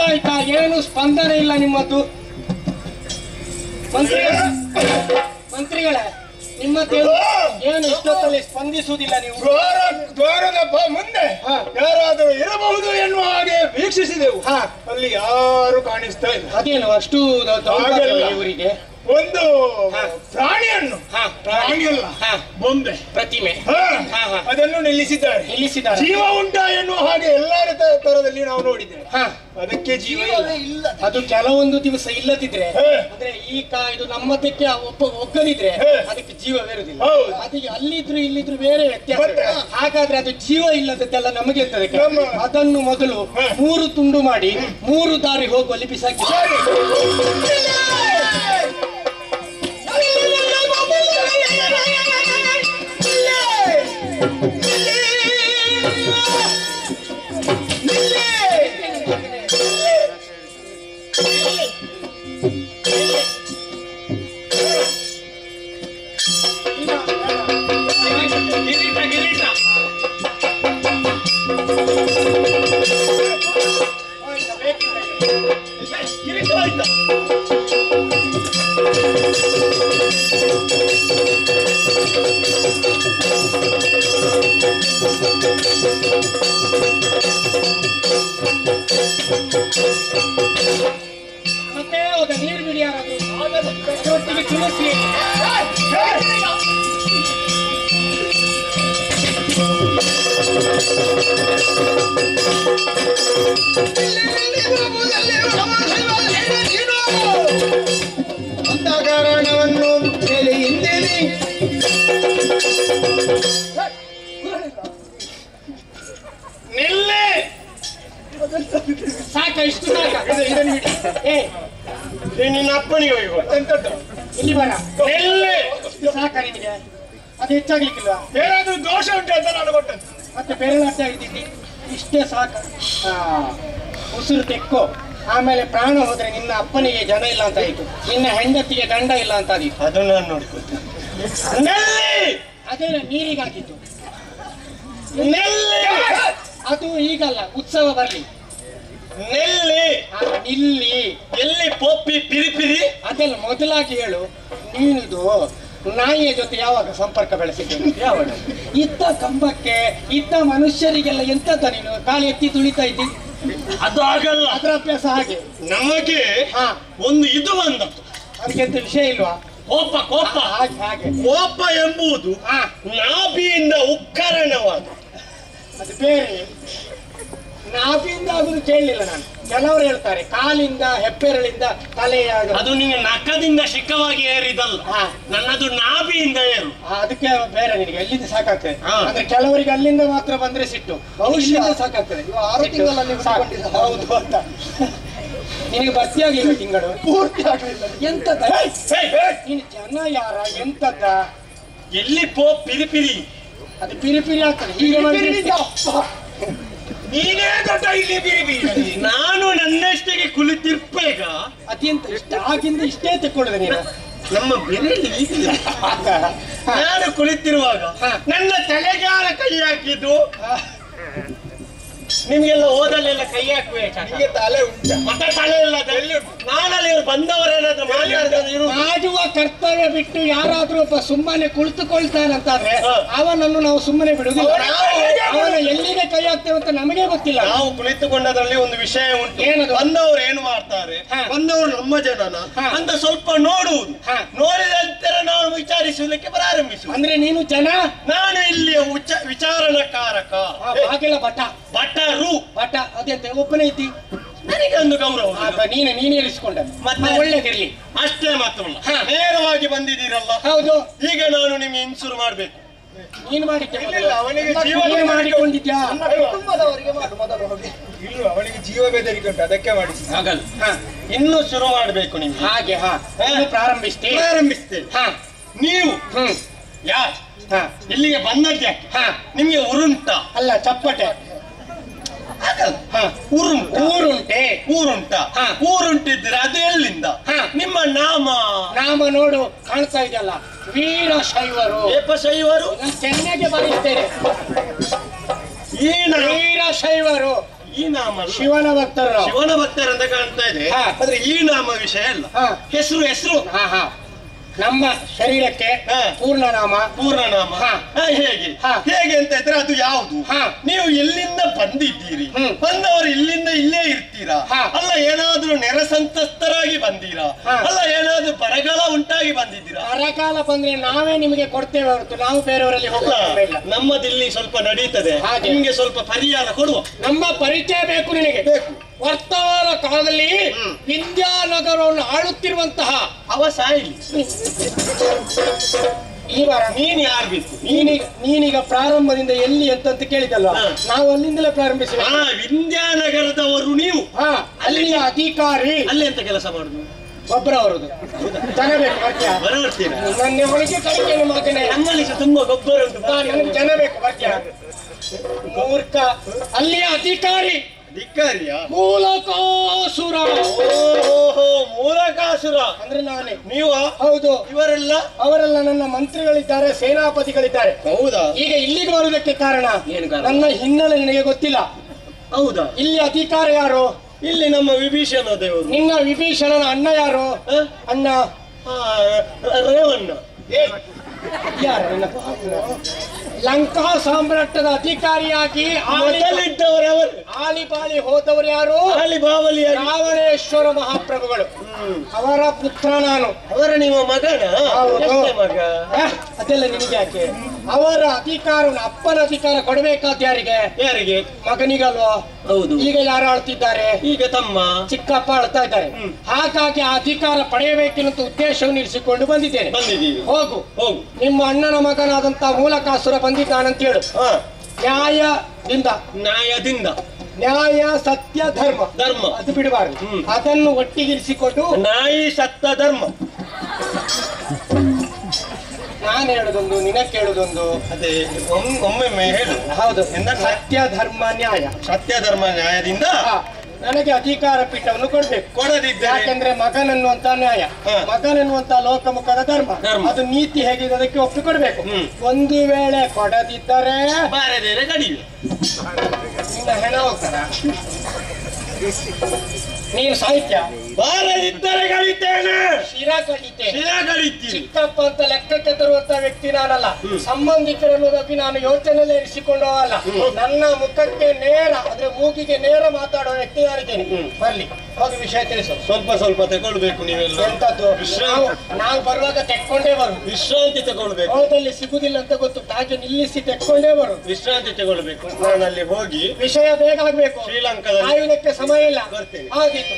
ಗೊತ್ತಾಯ್ತಾ ಏನು ಸ್ಪಂದನೆ ಇಲ್ಲ ನಿಮ್ಮದ್ದು ಮಂತ್ರಿ ಮಂತ್ರಿಗಳೇ ನಿಮ್ಮದ್ದು ಏನು ಇಷ್ಟೊತ್ತಲ್ಲಿ ಸ್ಪಂದಿಸುವುದಿಲ್ಲ ನೀವು ದ್ವಾರ ದ್ವಾರದ ಬ- ಮುಂದೆ ಹಾ. ಯಾರಾದರೂ ಇರಬಹುದು ಎನ್ನುವ ಹಾಗೆ ವೀಕ್ಷಿಸಿದೆವು ಹಾ. ಅಲ್ಲಿ ಯಾರು ಕಾಣಿಸ್ತಾ ಇಲ್ಲ ಅದೇನು ಅಷ್ಟು ದ- ದೌರ್ಭಾಗ್ಯ ಹಾಗೆಲ್ಲ. ಇವರಿಗೆ ಒಂದು ಹಾ. ಪ್ರಾಣಿಯನ್ನು ಹಾ, ಪ್ರಾಣಿ. ಪ್ರಾಣಿಯಲ್ಲ ಹಾ. ಬೊಂಬೆ ಪ್ರತಿಮೆ ಹಾ. ಹಾ, ಹಾ. ಅದನ್ನು ನಿಲ್ಲಿಸಿದ್ದಾರೆ ನಿಲ್ಲಿಸಿದ್ದಾರೆ ಜೀವ ಉಂಟಾ ಎನ್ನುವ ಹಾಗೆ ಎಲ್ಲರ ತ- ತರದಲ್ಲಿ ನಾವು ನೋಡಿದ್ದೇವೆ ಹಾ ಅದಕ್ಕೆ ಜೀವ ಇಲ್ಲ ಅದು ಕೆಲವೊಂದು ದಿವಸ ಇಲ್ಲದಿದ್ರೆ ಹೇ. ಅಂದ್ರೆ ಈ ಕಾ ಇದು ನಮ್ಮದಕ್ಕೆ ಒಪ್ಪ ಒಗ್ಗದಿದ್ರೆ ಹೇ. ಅದಕ್ಕೆ ಜೀವವಿರುವುದಿಲ್ಲ ಹೌದು. ಅದಕ್ಕೆ ಅಲ್ಲಿದ್ರು ಇಲ್ಲಿದ್ರು ಬೇರೆ ವ್ಯತ್ಯಾಸ ಮತ್ತೆ? ಹಾಗಾದ್ರೆ ಅದು ಜೀವ ಇಲ್ಲದದ್ದೆಲ್ಲ ನಮಗೆ ಎಂತದಕ್ಕೆ ನಮ್ಮ- ಅದನ್ನು ಮೊದಲು ಹೇ. ಮೂರು ತುಂಡು ಮಾಡಿ ಮೂರು ದಾರಿ ಹೋಗುವಲ್ಲಿ ಬಿಸಾಕಿ ಕಿರೀಟ ಕಿರೀಟ ಕಿರೀಟ ಆಯ್ತಾ ಮತ್ತೆ ಹೋದ ನೀರು ಬಿಡಿ ಯಾರಾದ್ರೂ ಒಟ್ಟಿಗೆ ತುಳಸಿ ಅಂತ ಕಾರಣವನ್ನು ಹೇಳಿ ಹಿಂದೇಳಿ ನಿಲ್ಲಿ ಸಾಕ ಇಷ್ಟು ಸಾಕ ಇದನ್ನು ಬಿಡಿ ಏ ಇದು ನಿನ್ನ ಅಪ್ಪನಿಗೆ ಹೋಗುವ ಎಂತದ್ದು ಇಲ್ಲಿ ಬರ ನಿಲ್ಲಿ ಇಷ್ಟು ಸಾಕ ನಿನಗೆ ಅದು ಹೆಚ್ಚಾಗ್ಲಿಕ್ಕಿಲ್ವಾ ಏನಾದ್ರೂ ದೋಷ ಉಂಟು ಅಂತ ನಾನು ಕೊಟ್ಟದ್ದು ಮತ್ತೆ ಬೆರಳಾಟ ಇದ್ದಿದ್ದಿ ಇಷ್ಟೇ ಸಾಕು ಆ, ಉಸಿರು ತೆಕ್ಕೋ ಆಮೇಲೆ ಪ್ರಾಣ ಹೋದ್ರೆ ನಿನ್ನ ಅಪ್ಪನಿಗೆ ಜನ ಇಲ್ಲ ಅಂತ ಆಯ್ತು ನಿನ್ನ ಹೆಂಡತಿಗೆ ಗಂಡ ಇಲ್ಲ ಅಂತ ಆದೀತು ಅದು ನಾನು ನೋಡ್ಕೊಳ್ತೇನೆ ನೆಲ್ಲಿ ಅದೇ ನೀರಿಗೆ ಹಾಕಿದ್ದು ನೆಲ್ಲಿ ಅದು ಈಗಲ್ಲ ಉತ್ಸವ ಬರ್ಲಿ ನೆಲ್ಲಿ ಆ, ನಿಲ್ಲಿ ಎಲ್ಲಿ ಪೋಪಿ ಪಿರಿ ಪಿರಿ ಅದೆಲ್ಲ ಮೊದಲಾಗಿ ಹೇಳು ನೀನಿದು ನಾಯಿಯ ಜೊತೆ ಯಾವಾಗ ಸಂಪರ್ಕ ಬೆಳೆಸಿದ್ದೇನೆ ಯಾವಾಗ ಇದ್ದ ಕಂಬಕ್ಕೆ ಇದ್ದ ಮನುಷ್ಯರಿಗೆಲ್ಲ ಎಂತದ ನೀನು ಕಾಲು ಎತ್ತಿ ತುಳಿತಾ ಇದ್ದಿ ಅದು ಆಗಲ್ಲ ಅದರ ಅಭ್ಯಾಸ ಹಾಗೆ ನಮಗೆ ಹಾ ಒಂದು ಇದು ಬಂದದ್ದು ಅದಕ್ಕೆಂತ ವಿಷಯ ಇಲ್ವಾ ಕೋಪ ಕೋಪ ಹಾಗೆ ಹಾಗೆ ಕೋಪ ಎಂಬುದು ಹಾ ನಾಭಿಯಿಂದ ಉಕ್ಕರಣವಾದ ಅದು ಬೇರೆ ನಾಭಿಯಿಂದ ಆಗುದು ಕೇಳಲಿಲ್ಲ ನಾನು ಕೆಲವರು ಹೇಳ್ತಾರೆ ಕಾಲಿಂದ ಹೆಬ್ಬೆರಳಿಂದ ತಲೆಯ ಅದು ನಿನ್ನ ನಖದಿಂದ ಶಿಖವಾಗಿ ಏರಿದಲ್ಲ ಹಾ. ನನ್ನದು ನಾಭಿಯಿಂದ ಏರು ಆ, ಅದಕ್ಕೆ ಬೇರೆ ನಿನಗೆ ಎಲ್ಲಿಂದ ಸಾಕಾಗ್ತದೆ ಹಾ. ಅಂದ್ರೆ ಕೆಲವರಿಗೆ ಅಲ್ಲಿಂದ ಮಾತ್ರ ಬಂದ್ರೆ ಸಿಟ್ಟು ಇಲ್ಲಿಂದ ಸಾಕಾಗ್ತದೆ ಆರು ಸಿಟ್ಟು. ತಿಂಗಳಲ್ಲಿ ಸಾಕು. ಹುಟ್ಟಿಕೊಂಡಿದ್ದ. ಹೌದು ಅಂತ ನಿನಗೆ ಭರ್ತಿ ಆಗಿಲ್ಲ ತಿಂಗಳು ಪೂರ್ತಿ ಆಗಲಿಲ್ಲ ಎಂತದ ಏಯ್, ಏಯ್, ಏಯ್. ನೀನು ಜನ ಯಾರ ಎಂತದ ಎಲ್ಲಿ ಪೋ ಪಿರಿ ಪಿರಿ ಅದು ಪಿರಿ ಪಿರಿ ಆಗ್ತದೆ ಹೀಗೆ ಮಾಡಿದ್ರೆ ನೀನೇ ದೊಡ್ಡ ಇಲ್ಲಿ ಬಿರಿ ಬಿರಿ ನಾನು ನನ್ನಷ್ಟಕ್ಕೆ ಕುಳಿತಿರ್ಬೇಕ ಅದೆಂತ ಇಷ್ಟ ಆಗಿಂದ ಇಷ್ಟೇ ತಕೊಳ್ಳುದು ನೀನು ನಮ್ಮ ಬೆರಳಿ ಹೀಗಿದೆ. ಆಗ, ಹ, ನಾನು ಕುಳಿತಿರುವಾಗ ಹಾ. ನನ್ನ ತಲೆಗಾಲ ಕೈ ಹಾಕಿದ್ದು ಹ, ನಿಮ್ಗೆಲ್ಲ ಓದಲ್ಲೆಲ್ಲ ಕೈ ಹಾಕ್ಬೇಕಾ ನಿಮಗೆ ತಲೆ ಉಂಟ ಮತ್ತೆ ತಲೆ ಇಲ್ಲ ನಾನಲ್ಲಿ ಬಂದವರೇನಾದ್ರೂ ಮಾತಾಡಿದ್ರೆ ಇರು ಮಾಡುವ ಕರ್ತವ್ಯ ಬಿಟ್ಟು ಯಾರಾದ್ರೂ ಒಬ್ಬ ಸುಮ್ಮನೆ ಕುಳಿತುಕೊಳ್ತಾನಂತಾದ್ರೆ ಹ. ಅವನನ್ನು ನಾವು ಸುಮ್ಮನೆ ಬಿಡುವುದಿಲ್ಲ ನಾವು ಹೇಗೆ ಅವನ ಎಲ್ಲಿಗೆ ಕೈ ಹಾಕ್ತೇವೆ ಅಂತ ನಮಗೆ ಗೊತ್ತಿಲ್ಲ ನಾವು ಕುಳಿತುಕೊಂಡದ್ರಲ್ಲಿ ಒಂದು ವಿಷಯ ಉಂಟು ಏನದು? ಬಂದವರು ಏನು ಮಾಡ್ತಾರೆ ಹಾ. ಬಂದವರು ನಮ್ಮ ಜನನ ಹಾ. ಅಂತ ಸ್ವಲ್ಪ ನೋಡುವುದು ಹಾ. ನೋಡಿದ ನಂತರ ನಾವು ವಿಚಾರಿಸುವುದಕ್ಕೆ ಪ್ರಾರಂಭಿಸುವುದು ಅಂದ್ರೆ ನೀನು ಜನ ನಾನು ಇಲ್ಲಿಯ ಉಚ್ಚ- ವಿಚಾರಣಕಾರಕ ಆ, ಬಾಗಿಲ ಬಟ ಭಟರು ಬಟ ಅದೆಂತ ಒಬ್ಬನೇ ಇದ್ದಿ ನನಗೆ ಒಂದು ಗೌರವ ಆಗ ನೀನೆ ನೀನೇ ಇರಿಸಿಕೊಂಡ ಮತ್ತೆ? ಒಳ್ಳೇದಿರ್ಲಿ ಅಷ್ಟೇ ಮಾತ್ರವಲ್ಲ ಹಾ. ನೇರವಾಗಿ ಬಂದಿದ್ದೀರಲ್ಲ ಹೌದು ಈಗ ನಾನು ನಿಮ್ಗೆ ಇನ್ಸೂರು ಮಾಡ್ಬೇಕು ನೀನು ಮಾಡಿದ್ದೆ ಮೊದಲು. ಇಲ್ಲ, ಅವನಿಗೆ ಜೀವ ನೀನು ಮಾಡಿಕೊಂಡಿದ್ಯಾ ಕುಟುಂಬದವರಿಗೆ ಮಾಡು ಮೊದಲು ಹೋಗಿ ಇಲ್ಲ ಅವನಿಗೆ ಜೀವ ಬೆದರಿಕೆ ಉಂಟು ಅದಕ್ಕೆ ಮಾಡಿಸಿ ಆಗಲ್ಲ ಹ, ಇನ್ನು ಶುರು ಮಾಡಬೇಕು ನಿಮ್ಗೆ ಹಾಗೆ ಹಾ ನೀನು ಪ್ರಾರಂಭಿಸ್ತಿ ಪ್ರಾರಂಭಿಸ್ತೇನೆ ಹಾ ನೀವು ಹ್ಮ್ ಯಾರು ಹಾ ಇಲ್ಲಿಗೆ ಬಂದದ್ಯಾಕೆ ಹಾ ನಿಮ್ಗೆ ಉರುಂಟ ಅಲ್ಲ ಚಪ್ಪಟೆ ಆಗಲ್ಲ ಹಾ ಉರುಂಟ ಊರುಂಟೆ ಊರುಂಟ ಹಾ. ಊರುಂಟಿದ್ರೆ ಅದು ಎಲ್ಲಿಂದ ಹಾ. ನಿಮ್ಮ ನಾಮ ನಾಮ ನೋಡು ಕಾಣ್ತಾ ಇದೆಯಲ್ಲ ವೀರಶೈವರು ಏಪ ಶೈವರು ನಾನು ಚೆನ್ನಾಗಿ ಬರೀಸ್ತೇನೆ ಈ ನಾ- ವೀರಶೈವರು ಈ ನಾಮ ಅಲ್ಲ. ಶಿವನ ಭಕ್ತರು ನಾವು. ಶಿವನ ಭಕ್ತರಂತ ಕಾಣ್ತಾ ಇದೆ ಹಾ. ಆದ್ರೆ ಈ ನಾಮ ವಿಷಯ ಅಲ್ಲ ಹಾ. ಹೆಸರು ಹೆಸರು ಹಾ ಹಾ ನಮ್ಮ ಶರೀರಕ್ಕೆ ಹಾ. ಪೂರ್ಣ ನಾಮ ಪೂರ್ಣ ನಾಮ ಹಾ. ಹಾ, ಹೇಗೆ ಹಾ. ಹೇಗೆ ಅಂತ ಇದ್ರೆ ಅದು ಯಾವುದು ಹಾ. ನೀವು ಎಲ್ಲಿಂದ ಬಂದಿದ್ದೀರಿ ಹ್ಮ್. ಬಂದವರು ಇಲ್ಲಿಂದ ಇಲ್ಲೇ ಇರ್ತೀರಾ ಹಾ. ಅಲ್ಲ ಏನಾದ್ರೂ ನೆರೆ ಸಂತ್ರಸ್ತರಾಗಿ ಬಂದೀರಾ ಹಾ. ಅಲ್ಲ ಏನಾದ್ರೂ ಬರಗಾಲ ಉಂಟಾಗಿ ಬಂದಿದ್ದೀರಾ ಬರಗಾಲ ಬಂದ್ರೆ ನಾವೇ ನಿಮಗೆ ಕೊಡ್ತೇವೆ ಹೊರತು ನಾವು ಬೇರೆಯವರಲ್ಲಿ ಅಲ್ಲ, ಹೋಗಲ್ಲ ನಮ್ಮದಿಲ್ಲಿ ಸ್ವಲ್ಪ ನಡೀತದೆ ಹಾಗೆ. ನಿಮ್ಗೆ ಸ್ವಲ್ಪ ಪರಿಹಾರ ಕೊಡುವ ನಮ್ಮ ಪರಿಚಯ ಬೇಕು ನಿನಗೆ ಬೇಕು. ವರ್ತಮಾನ ಕಾಲದಲ್ಲಿ ಹ್ಮ್. ವಿದ್ಯಾನಗರವನ್ನು ಆಳುತ್ತಿರುವಂತಹ ಅವ ಸಾಯಿಲಿ ಈ ವಾರ ನೀನ್ ಯಾರು ಬೇಕು ನೀನೀಗ ನೀನೀಗ ಪ್ರಾರಂಭದಿಂದ ಎಲ್ಲಿ ಅಂತಂತ ಕೇಳಿದಲ್ವಾ ಹಾ. ನಾವು ಅಲ್ಲಿಂದಲೇ ಪ್ರಾರಂಭಿಸಿದ ಆ ವಿಂಧ್ಯಾನಗರದವರು ನೀವು ಹಾ ಅಲ್ಲಿಯ ಅಧಿಕಾರಿ ಅಲ್ಲಿ ಎಂತ ಕೆಲಸ ಮಾಡುದು ಒಬ್ಬರ ಅವರದು ಜನ ಬೇಕು ಬರ್ತೀಯ ಬರವರ್ತೀರಾ ನನ್ನ ಒಳಗೆ ಕಳಿಕೆಯನ್ನು ಮಗನೇ ನಮ್ಮಲ್ಲಿ ಸಹ ತುಂಬಾ ಗೊಬ್ಬರ ಉಂಟು ಹಾ, ನನಗೆ ಜನ ಬೇಕು ಬರ್ತೀಯ ಮೂರ್ಖ ಅಲ್ಲಿಯ ಅಧಿಕಾರಿ ಧಿಕ್ಕಾರಿಯ ಮೂಲಕಾಸುರ ಓಹೋ ಮೂಲಕಾಸುರ ಅಂದ್ರೆ ನಾನೇ ನೀವ ಹೌದು ಇವರೆಲ್ಲ ಅವರೆಲ್ಲ ನನ್ನ ಮಂತ್ರಿಗಳಿದ್ದಾರೆ ಸೇನಾಪತಿಗಳಿದ್ದಾರೆ ಹೌದಾ ಈಗ ಇಲ್ಲಿಗೆ ಬರುವುದಕ್ಕೆ ಕಾರಣ ಏನು ಕಾರಣ? ನನ್ನ ಹಿನ್ನೆಲೆ ನಿನಗೆ ಗೊತ್ತಿಲ್ಲ ಹೌದಾ ಇಲ್ಲಿ ಅಧಿಕಾರ ಯಾರು ಇಲ್ಲಿ ನಮ್ಮ ವಿಭೀಷಣ ದೇವರು ನಿನ್ನ ವಿಭೀಷಣನ ಅಣ್ಣ ಯಾರು ಹ? ಅಣ್ಣ ಆ, ರೇವಣ್ಣ ಯಾರು ನಿನ್ನ ಲಂಕಾ ಸಾಮ್ರಾಟ್ಯದ ಅಧಿಕಾರಿಯಾಗಿ ಆಳಿ ಮೊದಲಿದ್ದವರವರು ಆಳಿಪಾಳಿ ಹೋದವರು ಯಾರು ಅಲ್ಲಿ ಬಾವಲಿಯಾಗಿ ರಾವಣೇಶ್ವರ ಮಹಾಪ್ರಭುಗಳು ಹ್ಮ್. ಅವರ ಪುತ್ರ ನಾನು ಅವರ ನಿಮ್ಮ ಮಗನ ಹೌದು. ಎಷ್ಟೇ ಮಗ ಆ, ಅದೆಲ್ಲ ನಿನಗೆ ಯಾಕೆ ಅವರ ಅಧಿಕಾರವನ್ನು ಅಪ್ಪನ ಅಧಿಕಾರ ಕೊಡಬೇಕಾದ ಯಾರಿಗೆ ಯಾರಿಗೆ ಮಗನಿಗಲ್ವಾ ಹೌದು ಈಗ ಯಾರು ಆಳ್ತಿದ್ದಾರೆ ಈಗ ತಮ್ಮ ಚಿಕ್ಕಪ್ಪ ಆಳ್ತಾ ಇದ್ದಾರೆ ಹ್ಮ್. ಹಾಗಾಗಿ ಆ ಅಧಿಕಾರ ಪಡೆಯಬೇಕೆನ್ನುವಂತ ಉದ್ದೇಶವನ್ನು ಇರಿಸಿಕೊಂಡು ಬಂದಿದ್ದೇನೆ ಬಂದಿದ್ದೀವಿ ಹೋಗು ಹೋಗು ನಿಮ್ಮ ಅಣ್ಣನ ಮಗನಾದಂತ ಮೂಲಕಾಸುರ ಬಂದಿದ್ದಾನಂತ ಹೇಳು ಹಾ ನ್ಯಾಯದಿಂದ ನ್ಯಾಯದಿಂದ ನ್ಯಾಯ ಸತ್ಯ ಧರ್ಮ ಧರ್ಮ ಅದು ಬಿಡಬಾರದು ಹ್ಮ್. ಅದನ್ನು ಒಟ್ಟಿಗಿರಿಸಿಕೊಂಡು ನಾಯಿ ಸತ್ತ ಧರ್ಮ ನಾನು ಹೇಳುದೊಂದು ನಿನಗೆ ಕೇಳುದೊಂದು ಅದೇ ಒಮ್- ಒಮ್ಮೊಮ್ಮೆ ಹೇಳು ಹೌದು ಎಂತ ಸತ್ಯ ಧರ್ಮ ನ್ಯಾಯ ಸತ್ಯ ಧರ್ಮ ನ್ಯಾಯದಿಂದ ಹಾ, ನನಗೆ ಅಧಿಕಾರ ಪೀಠವನ್ನು ಕೊಡ್ಬೇಕು ಕೊಡದಿದ್ದರೆ ಯಾಕೆಂದ್ರೆ ಮಗನೆನ್ನುವಂತ ನ್ಯಾಯ ಹಾ. ಮಗನೆನ್ನುವಂತ ಲೋಕಮುಖದ ಧರ್ಮ ಧರ್ಮ. ಅದು ನೀತಿ ಹೇಗಿದೆ ಅದಕ್ಕೆ ಒಪ್ಪಿಕೊಡ್ಬೇಕು ಹ್ಮ್. ಒಂದು ವೇಳೆ ಕೊಡದಿದ್ದರೆ ಬಾರದೇರೆ ಕಡಿವೆ ನಿನ್ನ ಹೆಣ ಹೋಗ್ತಾರ ನೀನು ಸಾಹಿತ್ಯ ಬಾರದಿದ್ದರೆ ಕಡಿತೇನೆ ಶಿರ ಕಡಿತೆ ಶಿರ ಕಡಿತೀರಿ ಚಿಕ್ಕಪ್ಪ ಅಂತ ಲೆಕ್ಕಕ್ಕೆ ತರುವಂತ ವ್ಯಕ್ತಿ ನಾನಲ್ಲ ಹ್ಮ್. ಸಂಬಂಧಿಕರನ್ನುವುದಕ್ಕೆ ನಾನು ಯೋಚನೆಯಲ್ಲಿ ಇರಿಸಿಕೊಂಡು ಅಲ್ಲ ನನ್ನ ಮುಖಕ್ಕೆ ನೇರ ಅಂದ್ರೆ ಮೂಗಿಗೆ ನೇರ ಮಾತಾಡುವ ವ್ಯಕ್ತಿ ನಾನಿದ್ದೇನೆ ಹ್ಮ್. ಬರ್ಲಿ ಹೋಗಿ ವಿಷಯ ತಿಳಿಸು ಸ್ವಲ್ಪ ಸ್ವಲ್ಪ ತಗೊಳ್ಬೇಕು ನೀವೆಲ್ಲ ಎಂತದ್ದು ವಿಶ್ರಾಂತಿ. ನಾವು ನಾವು ಬರುವಾಗ ತೆಕ್ಕೊಂಡೇ ಬರು ವಿಶ್ರಾಂತಿ ತಗೊಳ್ಬೇಕು ಹೌದಲ್ಲಿ ಸಿಗುದಿಲ್ಲ ಅಂತ ಗೊತ್ತು ಹಾಗೆ ನಿಲ್ಲಿಸಿ ತೆಕ್ಕೊಂಡೇ ಬರು ವಿಶ್ರಾಂತಿ ತಗೊಳ್ಬೇಕು ನಾನು ಅಲ್ಲಿ ಹೋಗಿ ವಿಷಯ ಬೇಗ ಆಗ್ಬೇಕು ಶ್ರೀಲಂಕಾದಲ್ಲಿ ಕಾಯುವುದಕ್ಕೆ ಸಮಯ ಇಲ್ಲ ಬರ್ತೇನೆ. ಆಗಿತ್ತು